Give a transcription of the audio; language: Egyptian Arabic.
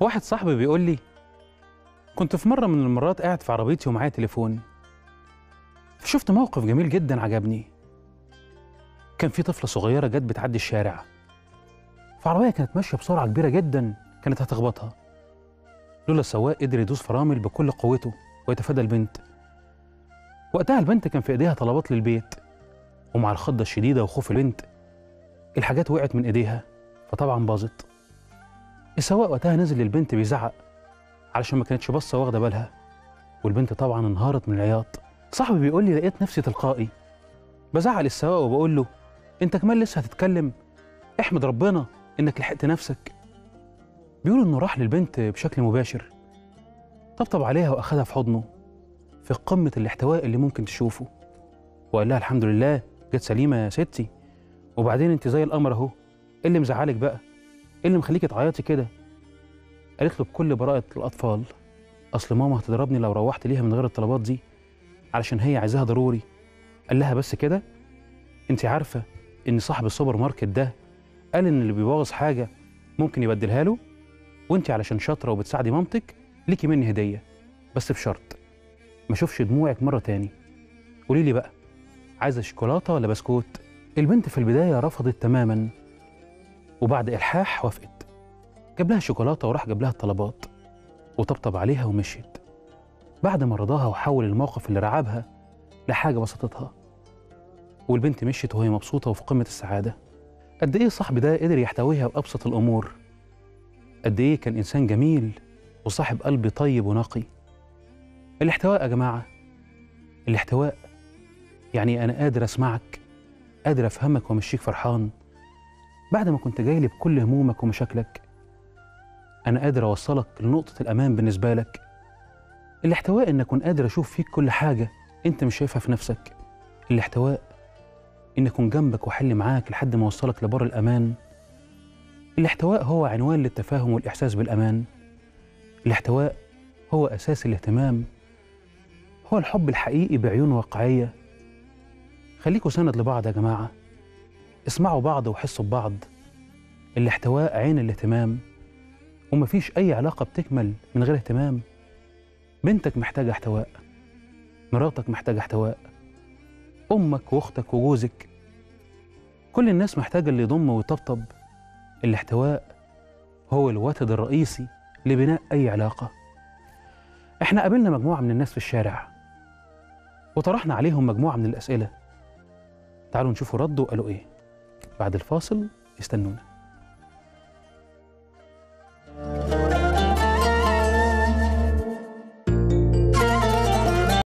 واحد صاحبي بيقول لي كنت في مرة من المرات قاعد في عربيتي ومعايا تليفون فشفت موقف جميل جدا عجبني كان في طفلة صغيرة جت بتعدي الشارع فعربية كانت ماشية بسرعة كبيرة جدا كانت هتخبطها لولا السواق قدر يدوس فرامل بكل قوته ويتفادى البنت وقتها البنت كان في ايديها طلبات للبيت ومع الخضة الشديدة وخوف البنت الحاجات وقعت من ايديها فطبعا باظت السواق وقتها نزل للبنت بيزعق علشان ما كانتش باصه واخده بالها والبنت طبعا انهارت من العياط صاحبي بيقول لي لقيت نفسي تلقائي بزعق للسواق وبقول له انت كمان لسه هتتكلم احمد ربنا انك لحقت نفسك بيقول انه راح للبنت بشكل مباشر طبطب عليها واخدها في حضنه في قمه الاحتواء اللي ممكن تشوفه وقال لها الحمد لله جت سليمه يا ستي وبعدين انت زي القمر اهو ايه اللي مزعلك بقى ايه اللي مخليكي تعيطي كده قالت له بكل براءة الأطفال أصل ماما هتضربني لو روحت ليها من غير الطلبات دي علشان هي عايزاها ضروري قال لها بس كده انت عارفة إن صاحب السوبر ماركت ده قال إن اللي بيبوظ حاجة ممكن يبدلها له وانت علشان شاطرة وبتساعدي مامتك ليكي مني هدية بس بشرط ما اشوفش دموعك مرة تاني قولي لي بقى عايزة شوكولاتة ولا بسكوت البنت في البداية رفضت تماما وبعد إلحاح وافقت جاب لها شوكولاتة وراح جاب لها الطلبات وطبطب عليها ومشيت بعد ما رضاها وحول الموقف اللي رعبها لحاجة بسطتها والبنت مشيت وهي مبسوطة وفي قمة السعادة قد إيه صاحبي ده قدر يحتويها بأبسط الأمور قد إيه كان إنسان جميل وصاحب قلب طيب ونقي الاحتواء يا جماعة الاحتواء يعني أنا قادر أسمعك قادر أفهمك وأمشيك فرحان بعد ما كنت جاي لي بكل همومك ومشاكلك أنا قادر أوصلك لنقطة الأمان بالنسبة لك الاحتواء إن أكون قادر أشوف فيك كل حاجة أنت مش شايفها في نفسك الاحتواء إن أكون جنبك وأحل معاك لحد ما أوصلك لبر الأمان الاحتواء هو عنوان للتفاهم والإحساس بالأمان الاحتواء هو أساس الاهتمام هو الحب الحقيقي بعيون واقعية خليكوا سند لبعض يا جماعة اسمعوا بعض وحسوا ببعض الاحتواء عين الاهتمام ومفيش أي علاقة بتكمل من غير اهتمام بنتك محتاجة احتواء مراتك محتاجة احتواء أمك وأختك وجوزك كل الناس محتاجة اللي يضم ويطبطب الاحتواء هو الوتد الرئيسي لبناء أي علاقة احنا قابلنا مجموعة من الناس في الشارع وطرحنا عليهم مجموعة من الأسئلة تعالوا نشوفوا ردوا قالوا إيه بعد الفاصل استنونا